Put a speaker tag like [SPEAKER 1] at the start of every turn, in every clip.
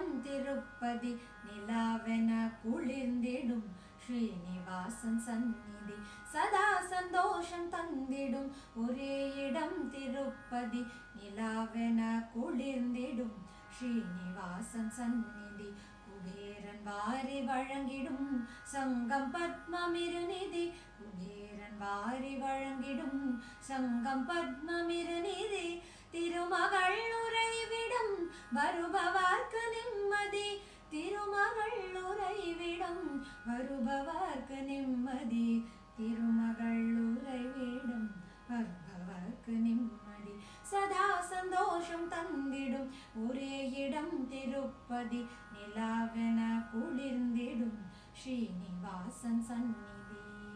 [SPEAKER 1] இடம் திருப்பதி நிலாவென குளிர்ந்திடும் ஸ்ரீனிவாசன் சந்நிதி சதா சந்தோஷம் தந்திடும் ஒரே இடம் திருப்பதி நிலாவென குளிர்ந்திடும் ஸ்ரீனிவாசன் சந்நிதி குபேரன் வாரி வழங்கிடும் சங்கம் பத்மமிருநிதி குபேரன் வாரி வழங்கிடும் சங்கம் பத்மமிருநிதி திருமகள் உறைவிடம் வருபவர்க்கு நிம்மதி திருமகள் உறைவிடம் வருபவர்க்கு நிம்மதி திருமகள் உறைவிடம் வருபவர்க்கு நிம்மதி சதா சந்தோஷம் தந்திடும் ஒரே இடம் திருப்பதி நிலாவென குளிர்ந்திடும் ஸ்ரீனிவாசன் சந்நிதி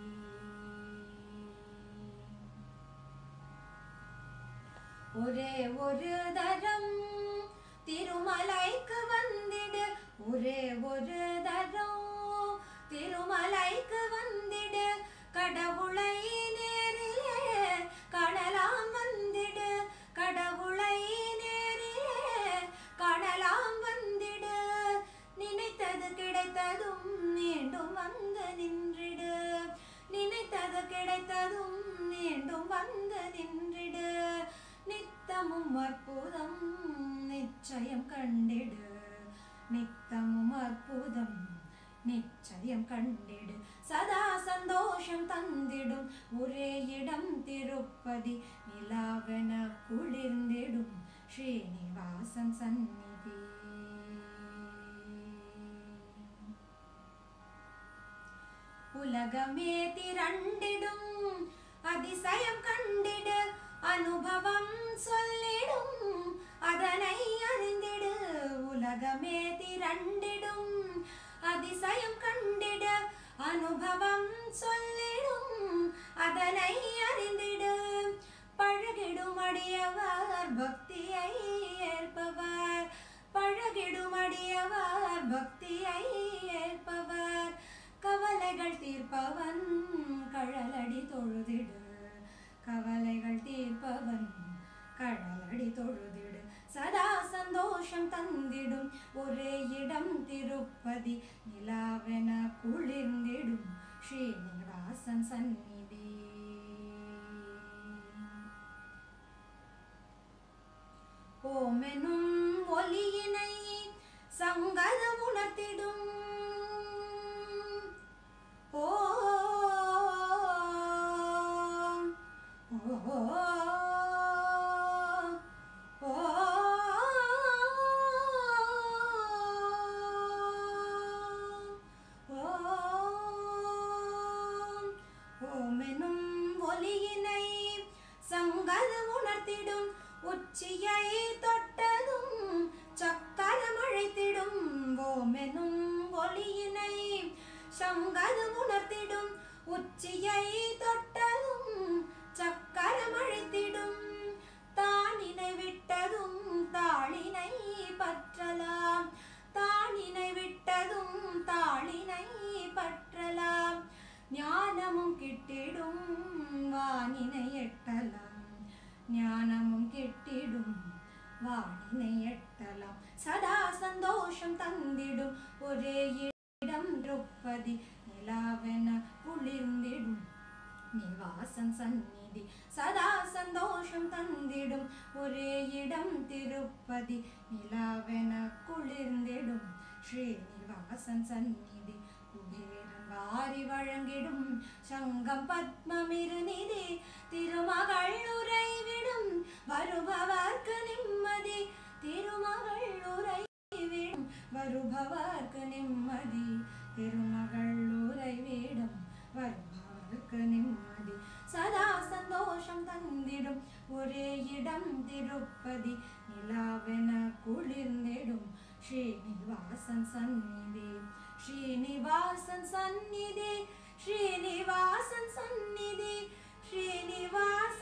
[SPEAKER 1] ஒரே ஒரு தரம் திருமலைக்கு வந்திடு ஒரே ஒரு தரம் திருமலைக்கு வந்திடு கடவுளை நேரிலே காணலாம் வந்திடு கடவுளை நேரிலே காணலாம் வந்திடு நினைத்தது கிடைத்ததும் மீண்டும் வந்து நின்றிடு நினைத்தது கிடைத்ததும் மீண்டும் வந்து நின்றிடு நித்தமும் அற்புதம் நிச்சயம் கண்டிடு நித்தமும் அற்புதம் நிச்சயம் கண்டிடு சதா சந்தோஷம் தந்திடும் ஒரே இடம் திருப்பதி நிலாவென குளிர்ந்திடும் ஸ்ரீனிவாசன் சந்நிதி உலகமே திரண்டிடும் அதிசயம் கண்டிடு அனுபவம் சொல்லிடும் அதனை அறிந்திடு உலகமே திரண்டிடும் அதிசயம் கண்டிடு அனுபவம் சொல்லிடும் அதனை அறிந்திடு பழகிடும் அடியவர் பக்தியை ஏற்பவர் பழகிடும் அடியவர் பக்தியை ஏற்பவர் கவலைகள் தீர்ப்பவன் கழலடி தொழுதிடு கவலைகள் தீர்ப்பவன் கழலடி தொழுதிடு சதா சந்தோஷம் தந்திடும் ஒரே இடம் திருப்பதி நிலாவென குளிர்ந்திடும் ஸ்ரீனிவாசன் சந்நிதி ஓமெனும் ஒலியினை சங்கத உணர்த்திடும் ஓம் ஓமெனும் ஒலியினை சங்கத உணர்த்திடும் உச்சியை தொட்டதும் சக்கரம் அழைத்திடும் ஓமெனும் ஒலியினை சங்கத உணர்த்திடும் உச்சியை தொட்டதும் சக்கரம் அழைத்திடும் தானினை விட்டதும் தாளினை பற்றலாம் தானினை விட்டதும் தாளினை பற்றலாம் ஞானமும் கிட்டிடும் வானினை எட்டலாம் ஞானமும் கிட்டிடும் வானினை எட்டலாம் சதா சந்தோஷம் தந்திடும் ஒரே இடம் திருப்பதி நிலாவென குளிர்ந்திடும் நிவாசன் சந்நிதி சதா சந்தோஷம் தந்திடும் ஒரே இடம் திருப்பதி நிலாவென குளிர்ந்திடும் ஸ்ரீனிவாசன் சந்நிதி குபேரன் வாரி வழங்கிடும் சங்கம் பத்மமிருநிதி திருமகள் உறைவிடும் வருபவர்க்கு நிம்மதி திருமகள் உறைவிடும் வருபவர்க்கு நிம்மதி திருமகள் உறைவிடும் வருபவர்க்கு நிம்மதி சதா சந்தோஷம் தந்திடும் ஒரே இடம் திருப்பதி நிலாவென குளிர்ந்திடும் ஸ்ரீனிவாசன் சந்நிதி ஸ்ரீனிவாசன் சந்நிதி ஸ்ரீனிவாசன் சந்நிதி ஸ்ரீனிவாச